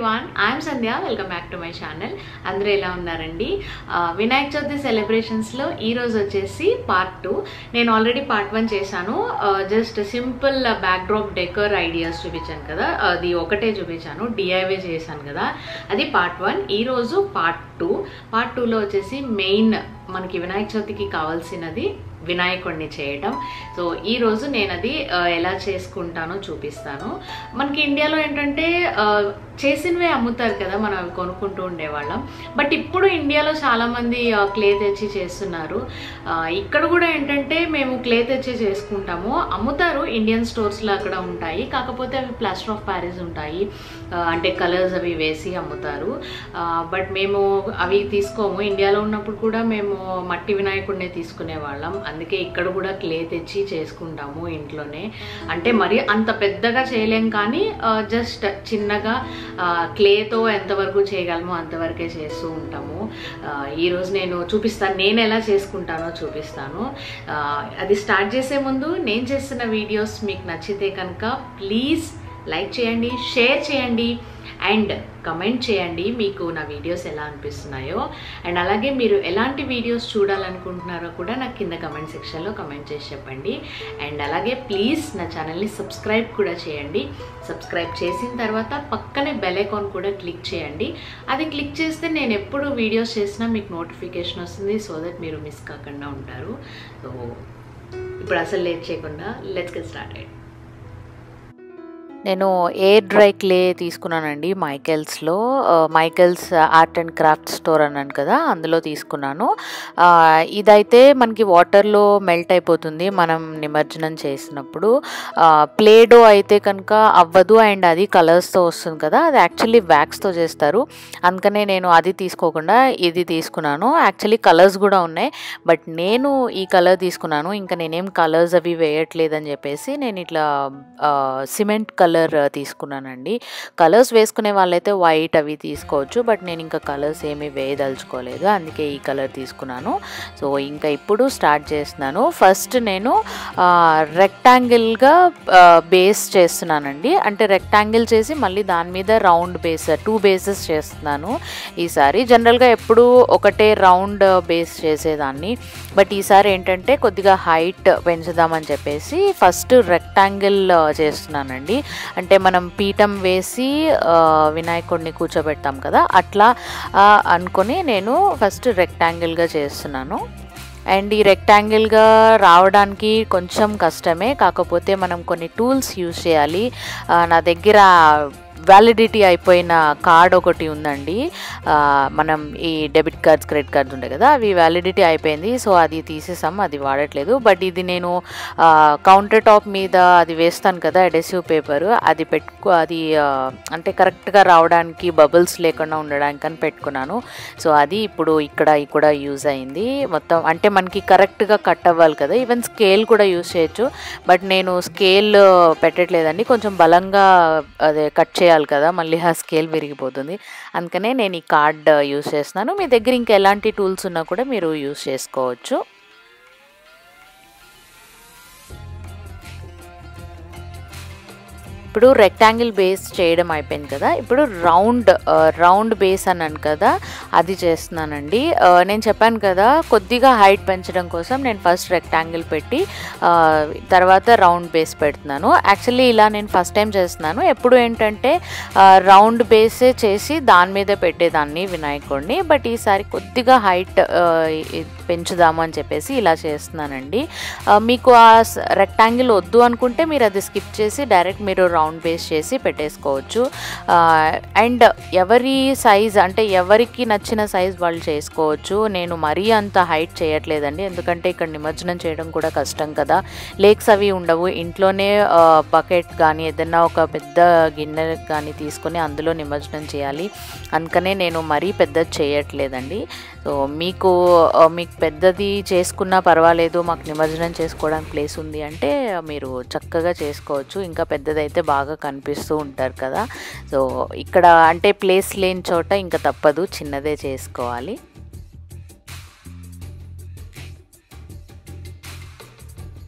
everyone I'm Sandhya welcome back to my channel అందరూ ఎలా ఉన్నారండి ఆ, వినాయక చవితి సెలబ్రేషన్స్లో ఈరోజు వచ్చేసి పార్ట్ టూ నేను ఆల్రెడీ పార్ట్ వన్ చేశాను just simple backdrop decor ideas చూపించాను కదా అది ఒకటే చూపించాను డిఐవే చేశాను కదా అది పార్ట్ వన్ ఈరోజు పార్ట్ టూ పార్ట్ టూలో వచ్చేసి మెయిన్ మనకి వినాయక చవితికి కావాల్సినది వినాయకుడిని చేయటం సో ఈ రోజు నేను అది ఆ, ఎలా చేసుకుంటానో చూపిస్తాను మనకి ఇండియాలో ఏంటంటే ఆ, చేసినవే అమ్ముతారు కదా మనం అవి కొనుక్కుంటూ ఉండేవాళ్ళం బట్ ఇప్పుడు ఇండియాలో చాలామంది క్లే తెచ్చి చేస్తున్నారు ఆ, ఇక్కడ కూడా ఏంటంటే మేము క్లే తెచ్చి చేసుకుంటాము అమ్ముతారు ఇండియన్ స్టోర్స్లో అక్కడ ఉంటాయి కాకపోతే అవి ప్లాస్టర్ ఆఫ్ ప్యారిస్ ఉంటాయి ఆ, అంటే కలర్స్ అవి వేసి అమ్ముతారు బట్ మేము అవి తీసుకోము ఇండియాలో ఉన్నప్పుడు కూడా మేము మట్టి వినాయకుడినే తీసుకునే వాళ్ళం అందుకే ఇక్కడ కూడా క్లే తెచ్చి చేసుకుంటాము ఇంట్లోనే అంటే మరి అంత పెద్దగా చేయలేం కానీ జస్ట్ చిన్నగా క్లేతో ఎంతవరకు చేయగలమో అంతవరకే చేస్తూ ఉంటాము ఆ, ఈరోజు నేను చూపిస్తాను నేను ఎలా చేసుకుంటానో చూపిస్తాను ఆ, అది స్టార్ట్ చేసే ముందు నేను చేస్తున్న వీడియోస్ మీకు నచ్చితే కనుక ప్లీజ్ లైక్ చేయండి షేర్ చేయండి అండ్ కమెంట్ చేయండి మీకు నా వీడియోస్ ఎలా అనిపిస్తున్నాయో అండ్ అలాగే మీరు ఎలాంటి వీడియోస్ చూడాలనుకుంటున్నారో కూడా నాకు కింద కమెంట్ సెక్షన్లో కమెంట్ చేసి చెప్పండి అండ్ అలాగే ప్లీజ్ నా ఛానల్ని సబ్స్క్రైబ్ కూడా చేయండి సబ్స్క్రైబ్ చేసిన తర్వాత పక్కనే బెల్ ఐకాన్ కూడా క్లిక్ చేయండి అది క్లిక్ చేస్తే నేను ఎప్పుడు వీడియోస్ చేసినా మీకు నోటిఫికేషన్ వస్తుంది సో దట్ మీరు మిస్ కాకుండా ఉంటారు సో ఇప్పుడు అసలు లేట్ చేయకుండా లెట్స్ గెట్ స్టార్ట్ అయ్యి నేను ఎయిర్ డ్రై క్లే తీసుకున్నానండి మైకెల్స్లో ఆ, Michaels art and craft store అన్నాను కదా అందులో తీసుకున్నాను ఆ, ఇదైతే మనకి వాటర్లో మెల్ట్ అయిపోతుంది మనం నిమజ్జనం చేసినప్పుడు ప్లేడో అయితే కనుక అవ్వదు అండ్ అది కలర్స్తో వస్తుంది కదా అది యాక్చువల్లీ వ్యాక్స్తో చేస్తారు అందుకనే నేను అది తీసుకోకుండా ఇది తీసుకున్నాను యాక్చువల్లీ కలర్స్ కూడా ఉన్నాయి బట్ నేను ఈ కలర్ తీసుకున్నాను ఇంకా నేనేం కలర్స్ అవి వేయట్లేదని చెప్పేసి నేను ఇట్లా సిమెంట్ కలర్ తీసుకున్నానండి కలర్స్ వేసుకునే వాళ్ళైతే వైట్ అవి తీసుకోవచ్చు బట్ నేను ఇంకా కలర్స్ ఏమీ వేయదలుచుకోలేదు అందుకే ఈ కలర్ తీసుకున్నాను సో ఇంకా ఇప్పుడు స్టార్ట్ చేస్తున్నాను ఫస్ట్ నేను రెక్టాంగిల్గా బేస్ చేస్తున్నానండి అంటే రెక్టాంగిల్ చేసి మళ్ళీ దాని మీద రౌండ్ బేస్ టూ బేసెస్ చేస్తున్నాను ఈసారి జనరల్గా ఎప్పుడు ఒకటే రౌండ్ బేస్ చేసేదాన్ని బట్ ఈసారి ఏంటంటే కొద్దిగా హైట్ పెంచుదామని చెప్పేసి ఫస్ట్ రెక్టాంగిల్ చేస్తున్నానండి అంటే మనం పీఠం వేసి ఆ, వినాయకుడిని కూర్చోబెడతాం కదా అట్లా ఆ, అనుకొని నేను ఫస్ట్ రెక్టాంగిల్గా చేస్తున్నాను అండ్ ఈ రెక్టాంగిల్గా రావడానికి కొంచెం కష్టమే కాకపోతే మనం కొన్ని టూల్స్ యూజ్ చేయాలి ఆ, నా దగ్గర వ్యాలిడిటీ అయిపోయిన కార్డ్ ఒకటి ఉందండి ఆ, మనం ఈ డెబిట్ కార్డ్స్ క్రెడిట్ కార్డ్స్ ఉంటాయి కదా అవి వ్యాలిడిటీ అయిపోయింది సో అది తీసేసాం అది వాడట్లేదు బట్ ఇది నేను కౌంటర్ టాప్ మీద అది వేస్తాను కదా అడెసివ్ పేపర్ అది పెట్టుకో అది ఆ, అంటే కరెక్ట్గా రావడానికి బబుల్స్ లేకుండా ఉండడానికి అని పెట్టుకున్నాను సో అది ఇప్పుడు ఇక్కడ కూడా యూజ్ అయింది మొత్తం అంటే మనకి కరెక్ట్గా కట్ అవ్వాలి కదా ఈవెన్ స్కేల్ కూడా యూజ్ చేయొచ్చు బట్ నేను స్కేల్ పెట్టట్లేదండి కొంచెం బలంగా అదే కట్ చేయాలి కదా మళ్ళీ ఆ స్కేల్ విరిగిపోతుంది అందుకనే నేను ఈ కార్డ్ యూస్ చేస్తున్నాను మీ దగ్గర ఇంకా ఎలాంటి టూల్స్ ఉన్నా కూడా మీరు యూస్ చేసుకోవచ్చు ఇప్పుడు రెక్టాంగిల్ బేస్ చేయడం అయిపోయింది కదా ఇప్పుడు రౌండ్ ఆ, రౌండ్ బేస్ అన్నాను కదా అది చేస్తున్నానండి ఆ, నేను చెప్పాను కదా కొద్దిగా హైట్ పెంచడం కోసం నేను ఫస్ట్ రెక్టాంగిల్ పెట్టి ఆ, తర్వాత రౌండ్ బేస్ పెడుతున్నాను యాక్చువల్లీ ఇలా నేను ఫస్ట్ టైం చేస్తున్నాను ఎప్పుడు ఏంటంటే ఆ, రౌండ్ బేసే చేసి దాని మీద పెట్టేదాన్ని వినాయకుడిని బట్ ఈసారి కొద్దిగా హైట్ ఆ, ఇ- పెంచుదాము అని చెప్పేసి ఇలా చేస్తున్నానండి ఆ, మీకు ఆ రెక్టాంగిల్ వద్దు అనుకుంటే మీరు అది స్కిప్ చేసి డైరెక్ట్ మీరు రౌండ్ బేస్ చేసి పెట్టేసుకోవచ్చు అండ్ ఎవరి సైజ్ అంటే ఎవరికి నచ్చిన సైజ్ వాళ్ళు చేసుకోవచ్చు నేను మరీ అంత హైట్ చేయట్లేదండి ఎందుకంటే ఇక్కడ నిమజ్జనం చేయడం కూడా కష్టం కదా లేక్స్ అవి ఉండవు ఇంట్లోనే బకెట్ కానీ ఏదైనా ఒక పెద్ద గిన్నె కానీ తీసుకొని అందులో నిమజ్జనం చేయాలి అందుకనే నేను మరీ పెద్దది చేయట్లేదండి సో మీకు ఆ, మీకు పెద్దది చేసుకున్నా పర్వాలేదు మాకు నిమజ్జనం చేసుకోవడానికి ప్లేస్ ఉంది అంటే మీరు చక్కగా చేసుకోవచ్చు ఇంకా పెద్దదైతే బాగా కనిపిస్తూ ఉంటారు కదా సో ఇక్కడ అంటే ప్లేస్ లేని చోట ఇంకా తప్పదు చిన్నదే చేసుకోవాలి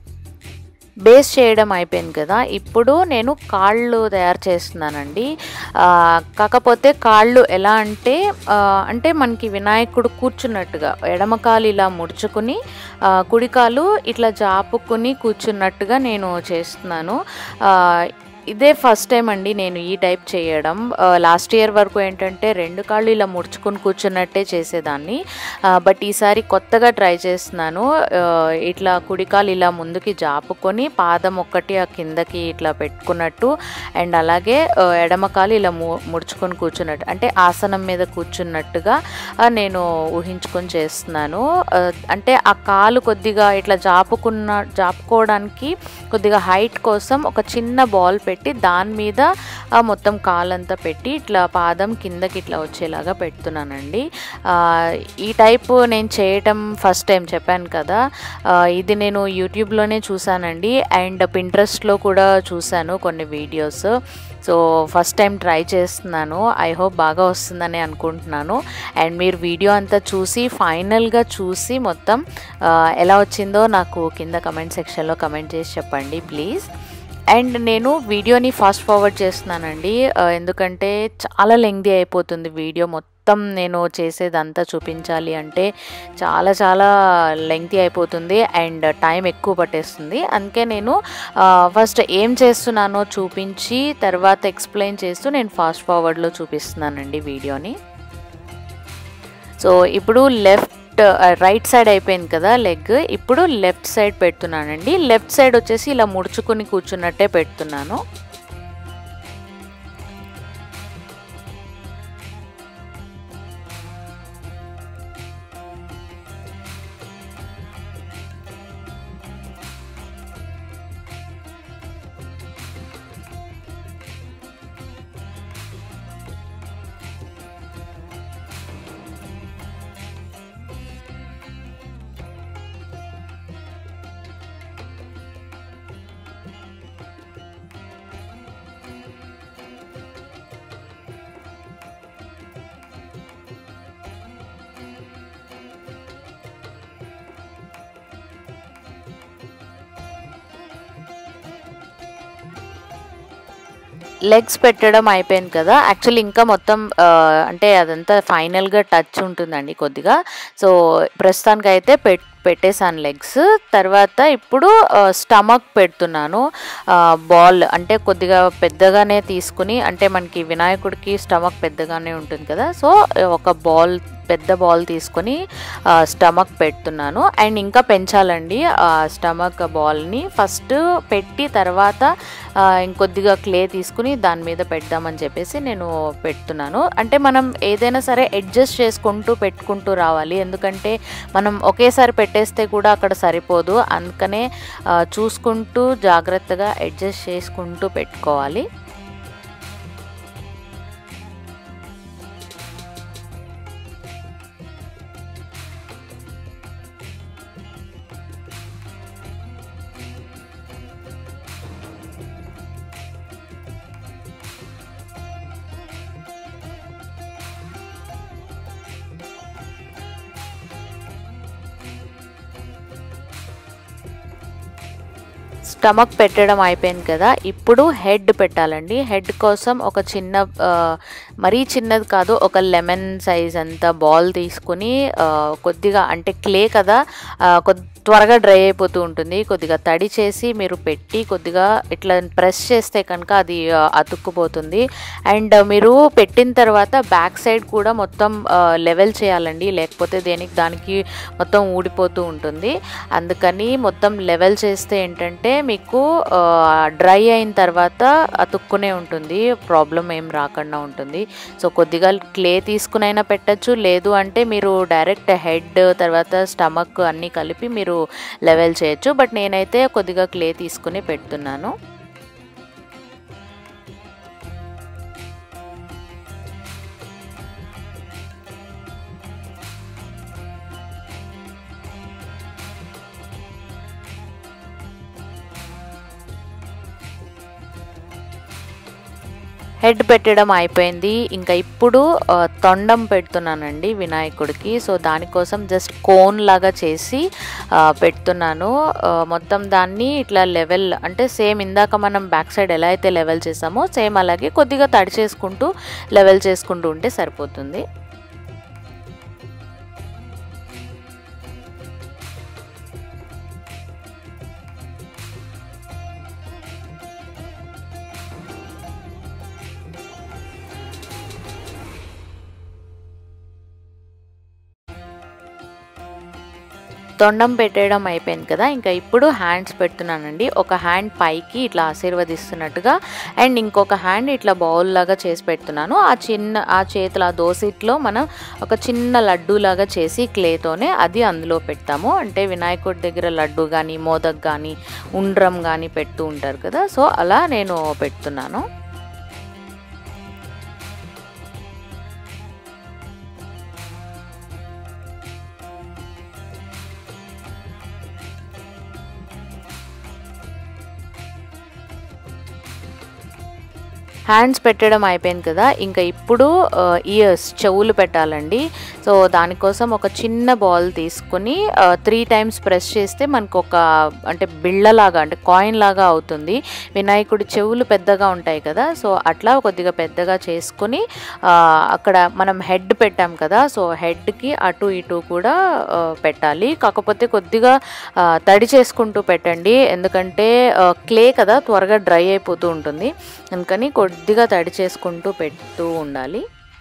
బేస్ చేయడం అయిపోయింది కదా ఇప్పుడు నేను కాళ్ళు తయారు చేస్తున్నానండి ఆ, కాకపోతే కాళ్ళు ఎలా అంటే ఆ, అంటే మనకి వినాయకుడు కూర్చున్నట్టుగా ఎడమకాలు ఇలా ముడుచుకుని ఆ, కుడికాలు ఇట్లా జాపుకుని కూర్చున్నట్టుగా నేను చేస్తున్నాను ఆ, ఇదే ఫస్ట్ టైం అండి నేను ఈ టైప్ చేయడం లాస్ట్ ఇయర్ వరకు ఏంటంటే రెండు కాళ్ళు ఇలా ముడుచుకుని కూర్చున్నట్టే చేసేదాన్ని బట్ ఈసారి కొత్తగా ట్రై చేస్తున్నాను ఆ, ఇట్లా కుడికాలు ఇలా ముందుకి జాపుకొని పాదం ఒక్కటి ఆ కిందకి ఇట్లా పెట్టుకున్నట్టు అండ్ అలాగే ఆ, ఎడమకాలు ఇలా ము ముడుచుకొని కూర్చున్నట్టు అంటే ఆసనం మీద కూర్చున్నట్టుగా ఆ, నేను ఊహించుకొని చేస్తున్నాను ఆ, అంటే ఆ కాలు కొద్దిగా ఇట్లా జాపుకున్న జాపుకోవడానికి కొద్దిగా హైట్ కోసం ఒక చిన్న బాల్ పెట్టి దాని మీద ఆ, మొత్తం కాలంతా పెట్టి ఇట్లా పాదం కిందకి ఇట్లా వచ్చేలాగా పెడుతున్నానండి ఆ, ఈ టైప్ నేను చేయటం ఫస్ట్ టైం చెప్పాను కదా ఆ, ఇది నేను యూట్యూబ్లోనే చూసానండి అండ్ పింట్రెస్ట్లో కూడా చూశాను కొన్ని videos so first time try చేస్తున్నాను ఐ హోప్ బాగా వస్తుందని అనుకుంటున్నాను అండ్ మీరు వీడియో అంతా చూసి ఫైనల్గా చూసి మొత్తం ఆ, ఎలా వచ్చిందో నాకు కింద కమెంట్ సెక్షన్లో కమెంట్ చేసి చెప్పండి ప్లీజ్ అండ్ నేను వీడియోని ఫాస్ట్ ఫార్వర్డ్ చేస్తున్నానండి ఆ, ఎందుకంటే చాలా లెంగ్దీ అయిపోతుంది వీడియో మొత్తం నేను చేసేదంతా చూపించాలి అంటే చాలా చాలా లెంగ్తీ అయిపోతుంది అండ్ టైం ఎక్కువ పట్టేస్తుంది అందుకే నేను ఫస్ట్ ఏం చేస్తున్నానో చూపించి తర్వాత ఎక్స్ప్లెయిన్ చేస్తూ నేను ఫాస్ట్ ఫార్వర్డ్లో చూపిస్తున్నానండి వీడియోని సో ఇప్పుడు లెఫ్ట్ రైట్ సైడ్ అయిపోయింది కదా లెగ్ ఇప్పుడు లెఫ్ట్ సైడ్ పెడుతున్నానండి లెఫ్ట్ సైడ్ వచ్చేసి ఇలా ముడుచుకుని కూర్చున్నట్టే పెడుతున్నాను లెగ్స్ పెట్టడం అయిపోయింది కదా యాక్చువల్లీ ఇంకా మొత్తం ఆ, అంటే అదంతా ఫైనల్గా టచ్ ఉంటుందండి కొద్దిగా సో ప్రస్తుతానికి అయితే పెట్ పెట్టేశాను లెగ్స్ తర్వాత ఇప్పుడు స్టమక్ పెడుతున్నాను బాల్ అంటే కొద్దిగా పెద్దగానే తీసుకుని అంటే మనకి వినాయకుడికి స్టమక్ పెద్దగానే ఉంటుంది కదా సో ఒక బాల్ పెద్ద బాల్ తీసుకొని స్టమక్ పెడుతున్నాను అండ్ ఇంకా పెంచాలండి ఆ స్టమక్ బాల్ని ఫస్ట్ పెట్టి తర్వాత ఆ, ఇంకొద్దిగా క్లే తీసుకుని దాని మీద పెడదామని చెప్పేసి నేను పెడుతున్నాను అంటే మనం ఏదైనా సరే అడ్జస్ట్ చేసుకుంటూ పెట్టుకుంటూ రావాలి ఎందుకంటే మనం ఒకేసారి పెట్టేస్తే కూడా అక్కడ సరిపోదు అందుకనే ఆ, చూసుకుంటూ జాగ్రత్తగా అడ్జస్ట్ చేసుకుంటూ పెట్టుకోవాలి స్టమక్ పెట్టడం అయిపోయింది కదా ఇప్పుడు హెడ్ పెట్టాలండి హెడ్ కోసం ఒక చిన్న ఆ, మరీ చిన్నది కాదు ఒక లెమన్ సైజ్ అంత బాల్ తీసుకుని ఆ, కొద్దిగా అంటే క్లే కదా ఆ, కొద్ది త్వరగా డ్రై అయిపోతూ ఉంటుంది కొద్దిగా తడి చేసి మీరు పెట్టి కొద్దిగా ఇట్లా ప్రెస్ చేస్తే కనుక అది ఆ, అతుక్కుపోతుంది అండ్ మీరు పెట్టిన తర్వాత బ్యాక్ సైడ్ కూడా మొత్తం లెవెల్ చేయాలండి లేకపోతే దేనికి దానికి మొత్తం ఊడిపోతూ ఉంటుంది అందుకని మొత్తం లెవెల్ చేస్తే ఏంటంటే మీకు డ్రై అయిన తర్వాత అతుక్కునే ఉంటుంది ప్రాబ్లం ఏం రాకుండా ఉంటుంది సో కొద్దిగా క్లే తీసుకునైనా పెట్టచ్చు లేదు అంటే మీరు డైరెక్ట్ హెడ్ తర్వాత స్టమక్ అన్నీ కలిపి మీరు లెవెల్ చేయొచ్చు బట్ నేనైతే కొద్దిగా క్లే తీసుకుని పెడుతున్నాను హెడ్ పెట్టడం అయిపోయింది ఇంకా ఇప్పుడు ఆ, తొండం పెడుతున్నానండి వినాయకుడికి సో దానికోసం జస్ట్ కోన్ లాగా చేసి ఆ, పెడుతున్నాను ఆ, మొత్తం దాన్ని ఇట్లా లెవెల్ అంటే సేమ్ ఇందాక మనం బ్యాక్ సైడ్ ఎలా అయితే లెవెల్ చేసామో సేమ్ అలాగే కొద్దిగా తడి చేసుకుంటూ లెవెల్ చేసుకుంటూ ఉంటే సరిపోతుంది తొండం పెట్టేయడం అయిపోయింది కదా ఇంకా ఇప్పుడు హ్యాండ్స్ పెడుతున్నానండి ఒక హ్యాండ్ పైకి ఇట్లా ఆశీర్వదిస్తున్నట్టుగా అండ్ ఇంకొక హ్యాండ్ ఇట్లా బౌల్ లాగా చేసి పెడుతున్నాను ఆ చిన్న ఆ చేతుల ఆ దోసిట్లో మనం ఒక చిన్న లడ్డు లాగా చేసి క్లేతోనే అది అందులో పెడతాము అంటే వినాయకుడి దగ్గర లడ్డు కానీ మోదక్ కానీ ఉండ్రం కానీ పెడుతూ ఉంటారు కదా సో అలా నేను పెడుతున్నాను హ్యాండ్స్ పెట్టడం అయిపోయింది కదా ఇంకా ఇప్పుడు ఇయర్స్ చెవులు పెట్టాలండి సో దానికోసం ఒక చిన్న బాల్ తీసుకుని త్రీ టైమ్స్ ప్రెస్ చేస్తే మనకు ఒక అంటే బిళ్ళలాగా అంటే కాయిన్ లాగా అవుతుంది వినాయకుడి చెవులు పెద్దగా ఉంటాయి కదా సో అట్లా కొద్దిగా పెద్దగా చేసుకుని ఆ, అక్కడ మనం హెడ్ పెట్టాం కదా సో హెడ్కి అటు ఇటు కూడా ఆ, పెట్టాలి కాకపోతే కొద్దిగా ఆ, తడి చేసుకుంటూ పెట్టండి ఎందుకంటే క్లే కదా త్వరగా డ్రై అయిపోతూ ఉంటుంది అందుకని కొద్దిగా తడి చేసుకుంటూ పెడుతూ ఉండాలి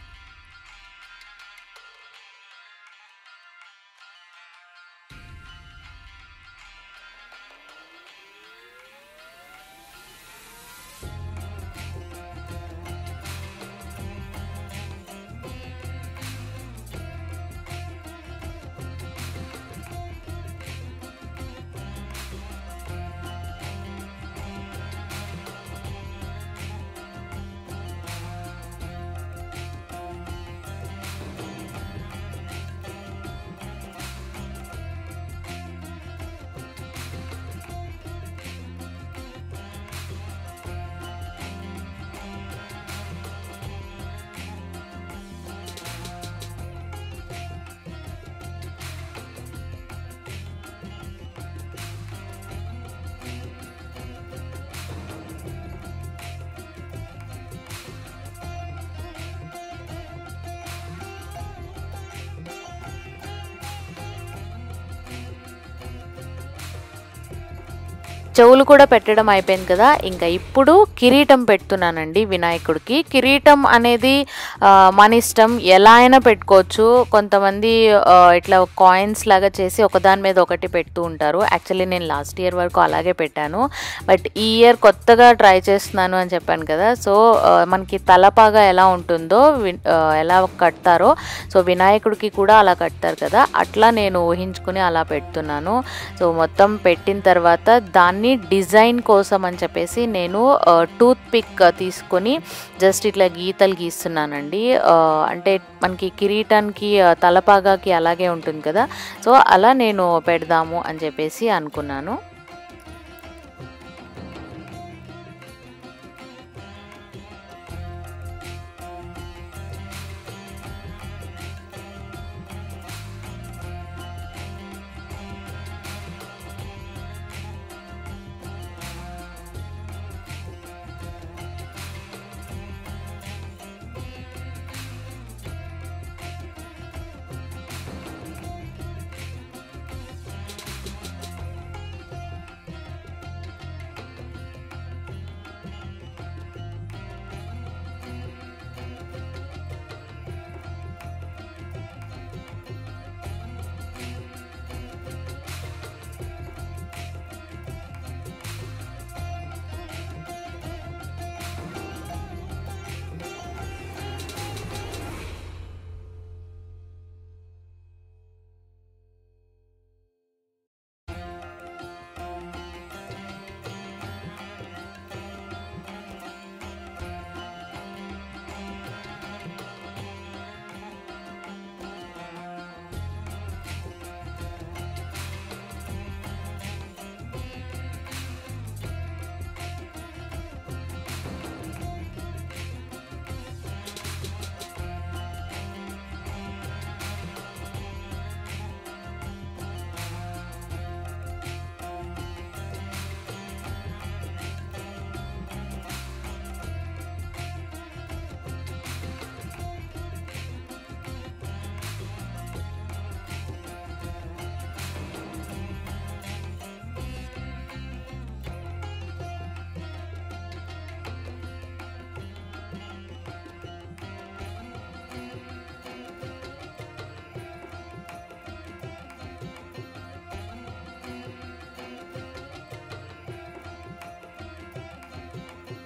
చెవులు కూడా పెట్టడం అయిపోయింది కదా ఇంకా ఇప్పుడు కిరీటం పెడుతున్నానండి వినాయకుడికి కిరీటం అనేది ఆ, మన ఇష్టం ఎలా అయినా పెట్టుకోవచ్చు కొంతమంది ఆ, ఇట్లా కాయిన్స్ లాగా చేసి ఒకదాని మీద ఒకటి పెడుతూ ఉంటారు యాక్చువల్లీ నేను లాస్ట్ ఇయర్ వరకు అలాగే పెట్టాను బట్ ఈ ఇయర్ కొత్తగా ట్రై చేస్తున్నాను అని చెప్పాను కదా సో ఆ, మనకి తలపాగా ఎలా ఉంటుందో వి- ఆ, ఎలా కడతారో సో వినాయకుడికి కూడా అలా కడతారు కదా అట్లా నేను ఊహించుకుని అలా పెడుతున్నాను సో మొత్తం పెట్టిన తర్వాత దాన్ని డిజైన్ కోసం అని చెప్పేసి నేను టూత్ పిక్ తీసుకొని జస్ట్ ఇట్లా గీతలు గీస్తున్నానండి ఆ, అంటే మనకి కిరీటానికి ఆ, తలపాగాకి అలాగే ఉంటుంది కదా సో అలా నేను పెడదాము అని చెప్పేసి అనుకున్నాను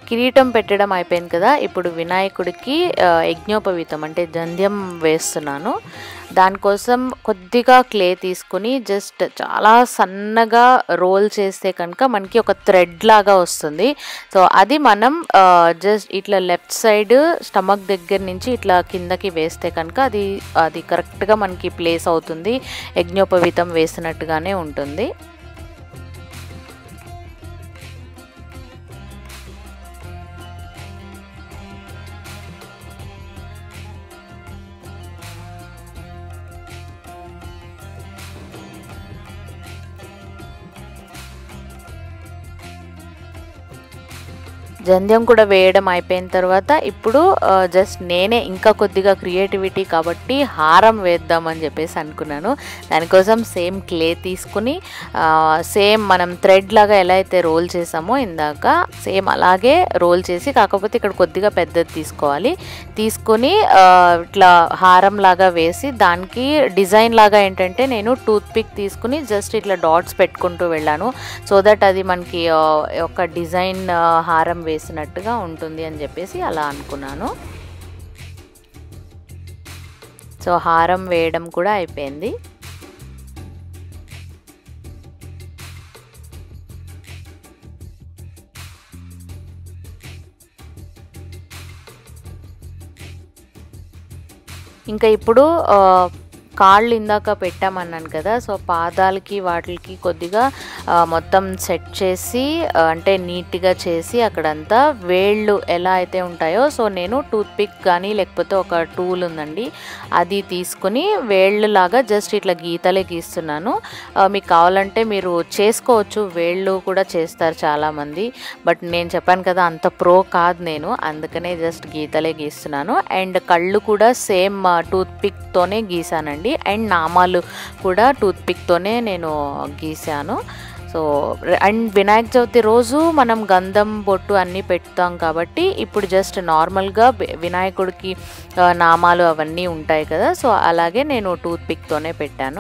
కిరీటం పెట్టడం అయిపోయింది కదా ఇప్పుడు వినాయకుడికి ఆ, యజ్ఞోపవీతం అంటే జంధ్యం వేస్తున్నాను దానికోసం కొద్దిగా క్లే తీసుకుని జస్ట్ చాలా సన్నగా రోల్ చేస్తే కనుక మనకి ఒక థ్రెడ్ లాగా వస్తుంది సో అది మనం జస్ట్ ఇట్లా లెఫ్ట్ సైడ్ స్టమక్ దగ్గర నుంచి ఇట్లా కిందకి వేస్తే కనుక అది అది కరెక్ట్గా మనకి ప్లేస్ అవుతుంది యజ్ఞోపవీతం వేసినట్టుగానే ఉంటుంది జంధ్యం కూడా వేయడం అయిపోయిన తర్వాత ఇప్పుడు జస్ట్ నేనే ఇంకా కొద్దిగా క్రియేటివిటీ కాబట్టి హారం వేద్దామని చెప్పేసి అనుకున్నాను దానికోసం సేమ్ క్లే తీసుకుని సేమ్ మనం థ్రెడ్ లాగా ఎలా అయితే రోల్ చేసామో ఇందాక సేమ్ అలాగే రోల్ చేసి కాకపోతే ఇక్కడ కొద్దిగా పెద్దది తీసుకోవాలి తీసుకుని ఆ, ఇట్లా హారం లాగా వేసి దానికి డిజైన్ లాగా ఏంటంటే నేను టూత్ పిక్ తీసుకుని జస్ట్ ఇట్లా డాట్స్ పెట్టుకుంటూ వెళ్ళాను సో దట్ అది మనకి ఆ, ఒక డిజైన్ ఆ, హారం వేసినట్టుగా ఉంటుంది అని చెప్పేసి అలా అనుకున్నాను సో హారం వేయడం కూడా అయిపోయింది ఇంకా ఇప్పుడు ఆ, కాళ్ళు ఇందాక పెట్టామన్నాను కదా సో పాదాలకి వాటికి కొద్దిగా ఆ, మొత్తం సెట్ చేసి ఆ, అంటే నీట్గా చేసి అక్కడంతా వేళ్ళు ఎలా అయితే ఉంటాయో సో నేను టూత్ పిక్ కానీ లేకపోతే ఒక టూల్ ఉందండి అది తీసుకుని వేళ్ళు లాగా జస్ట్ ఇట్లా గీతలే గీస్తున్నాను ఆ, మీకు కావాలంటే మీరు చేసుకోవచ్చు వేళ్ళు కూడా చేస్తారు చాలామంది బట్ నేను చెప్పాను కదా అంత ప్రో కాదు నేను అందుకనే జస్ట్ గీతలే గీస్తున్నాను అండ్ కళ్ళు కూడా సేమ్ టూత్ పిక్తోనే గీసానండి అండ్ నామాలు కూడా టూత్ పిక్తోనే నేను గీసాను సో అండ్ వినాయక చవితి రోజు మనం గంధం బొట్టు అన్నీ పెడతాం కాబట్టి ఇప్పుడు జస్ట్ నార్మల్గా వి- వినాయకుడికి ఆ, నామాలు అవన్నీ ఉంటాయి కదా సో అలాగే నేను టూత్ పిక్తోనే పెట్టాను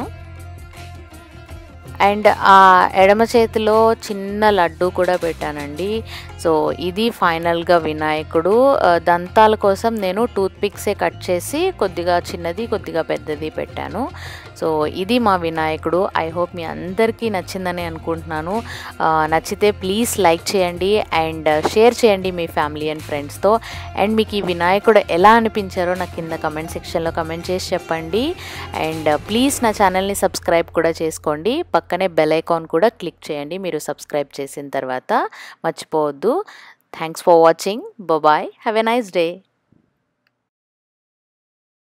అండ్ ఆ ఎడమ చేతిలో చిన్న లడ్డు కూడా పెట్టానండి సో ఇది ఫైనల్గా వినాయకుడు ఆ, దంతాల కోసం నేను టూత్ పిక్సే కట్ చేసి కొద్దిగా చిన్నది కొద్దిగా పెద్దది పెట్టాను సో ఇది మా వినాయకుడు ఐ హోప్ మీ అందరికీ నచ్చిందని అనుకుంటున్నాను ఆ, నచ్చితే ప్లీజ్ లైక్ చేయండి అండ్ షేర్ చేయండి మీ ఫ్యామిలీ అండ్ ఫ్రెండ్స్తో అండ్ మీకు ఈ వినాయకుడు ఎలా అనిపించారో నాకు కింద కమెంట్ సెక్షన్లో కమెంట్ చేసి చెప్పండి అండ్ ప్లీజ్ నా ఛానల్ని సబ్స్క్రైబ్ కూడా చేసుకోండి పక్కనే బెల్ ఐకాన్ కూడా క్లిక్ చేయండి మీరు సబ్స్క్రైబ్ చేసిన తర్వాత మర్చిపోవద్దు thanks for watching bye have a nice day